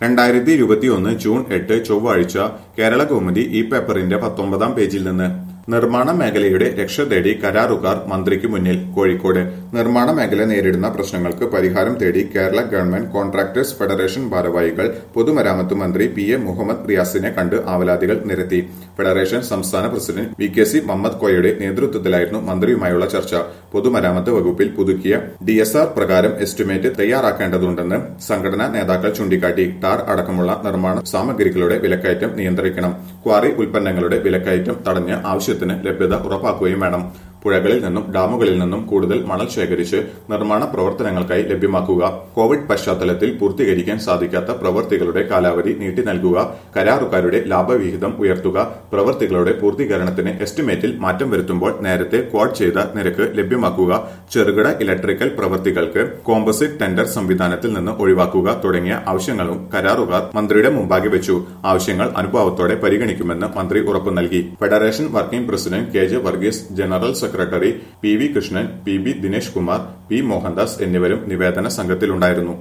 രണ്ടായിരത്തി ഇരുപത്തിയൊന്ന് ജൂൺ എട്ട് ചൊവ്വാഴ്ച കേരള കൗമുദി ഈ പേപ്പറിന്റെ പത്തൊമ്പതാം പേജിൽ നിന്ന് നിർമ്മാണ മേഖലയുടെ രക്ഷ തേടി കരാറുകാർ മന്ത്രിക്ക് മുന്നിൽ കോഴിക്കോട് നിർമ്മാണ മേഖല നേരിടുന്ന പ്രശ്നങ്ങൾക്ക് പരിഹാരം തേടി കേരള ഗവൺമെന്റ് കോൺട്രാക്ടേഴ്സ് ഫെഡറേഷൻ ഭാരവാഹികൾ പൊതുമരാമത്ത് മന്ത്രി പി എ മുഹമ്മദ് റിയാസിനെ കണ്ട് ആവലാതികൾ നിരത്തി ഫെഡറേഷൻ സംസ്ഥാന president V K C Muhammad കോയയുടെ നേതൃത്വത്തിലായിരുന്നു മന്ത്രിയുമായുള്ള ചർച്ച പൊതുമരാമത്ത് വകുപ്പിൽ പുതുക്കിയ ഡി എസ് ആർ പ്രകാരം എസ്റ്റിമേറ്റ് തയ്യാറാക്കേണ്ടതുണ്ടെന്ന് സംഘടനാ നേതാക്കൾ ചൂണ്ടിക്കാട്ടി ടാർ അടക്കമുള്ള നിർമ്മാണ സാമഗ്രികളുടെ വിലക്കയറ്റം നിയന്ത്രിക്കണം ക്വാറി ഉൽപ്പന്നങ്ങളുടെ വിലക്കയറ്റം തടഞ്ഞ് ആവശ്യത്തിന് ലഭ്യത ഉറപ്പാക്കുകയും വേണം പുഴകളിൽ നിന്നും ഡാമുകളിൽ നിന്നും കൂടുതൽ മണൽ ശേഖരിച്ച് നിർമ്മാണ പ്രവർത്തനങ്ങൾക്കായി ലഭ്യമാക്കുക കോവിഡ് പശ്ചാത്തലത്തിൽ പൂർത്തീകരിക്കാൻ സാധിക്കാത്ത പ്രവൃത്തികളുടെ കാലാവധി നീട്ടി നൽകുക കരാറുകാരുടെ ലാഭവിഹിതം ഉയർത്തുക പ്രവൃത്തികളുടെ പൂർത്തീകരണത്തിന് എസ്റ്റിമേറ്റിൽ മാറ്റം വരുത്തുമ്പോൾ നേരത്തെ ക്വാഡ് ചെയ്ത നിരക്ക് ലഭ്യമാക്കുക ചെറുകിട ഇലക്ട്രിക്കൽ പ്രവൃത്തികൾക്ക് കോമ്പസിറ്റ് ടെൻഡർ സംവിധാനത്തിൽ നിന്ന് ഒഴിവാക്കുക തുടങ്ങിയ ആവശ്യങ്ങളും കരാറുകാർ മന്ത്രിയുടെ മുമ്പാകെ വെച്ചു ആവശ്യങ്ങൾ അനുഭാവത്തോടെ പരിഗണിക്കുമെന്ന് മന്ത്രി ഉറപ്പു നൽകി federation working president K J Varghese general secretary P V Krishnan P B Dinesh Kumar P Mohandas എന്നിവരും നിവേദന സംഘത്തിലുണ്ടായിരുന്നു